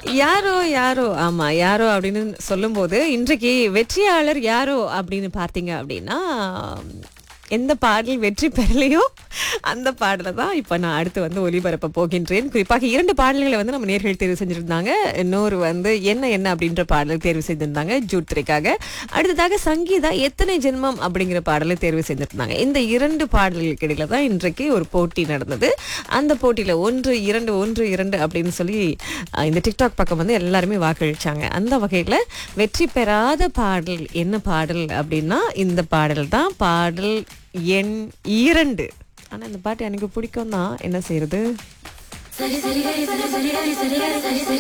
யாரோ யாரோ ஆமா யாரோ அப்படின்னு சொல்லும்போது இன்றைக்கு வெற்றியாளர் யாரோ அப்படின்னு பார்த்தீங்க அப்படின்னா எந்த பாடல் வெற்றி பெறலையோ அந்த பாடலை தான் இப்போ நான் அடுத்து வந்து ஒளிபரப்ப போகின்றேன் குறிப்பாக இரண்டு பாடல்களை வந்து நம்ம நேர்கள் தேர்வு செஞ்சிருந்தாங்க இன்னொரு வந்து என்ன என்ன அப்படின்ற பாடல் தேர்வு செய்திருந்தாங்க ஜூட் திரைக்காக அடுத்ததாக சங்கீதா எத்தனை ஜென்மம் அப்படிங்கிற பாடலை தேர்வு செய்திருந்தாங்க இந்த இரண்டு பாடல்களுக்கு இடையில தான் இன்றைக்கு ஒரு போட்டி நடந்தது அந்த போட்டியில ஒன்று இரண்டு ஒன்று இரண்டு அப்படின்னு சொல்லி அஹ், இந்த டிக்டாக் பக்கம் வந்து எல்லாருமே வாக்களிச்சாங்க அந்த வகையில வெற்றி பெறாத பாடல் என்ன பாடல் அப்படின்னா இந்த பாடல் தான் பாடல் எண் இரண்டு ஆனா இந்த பாட்டு எனக்கு பிடிக்கும் தான் என்ன செய்யறது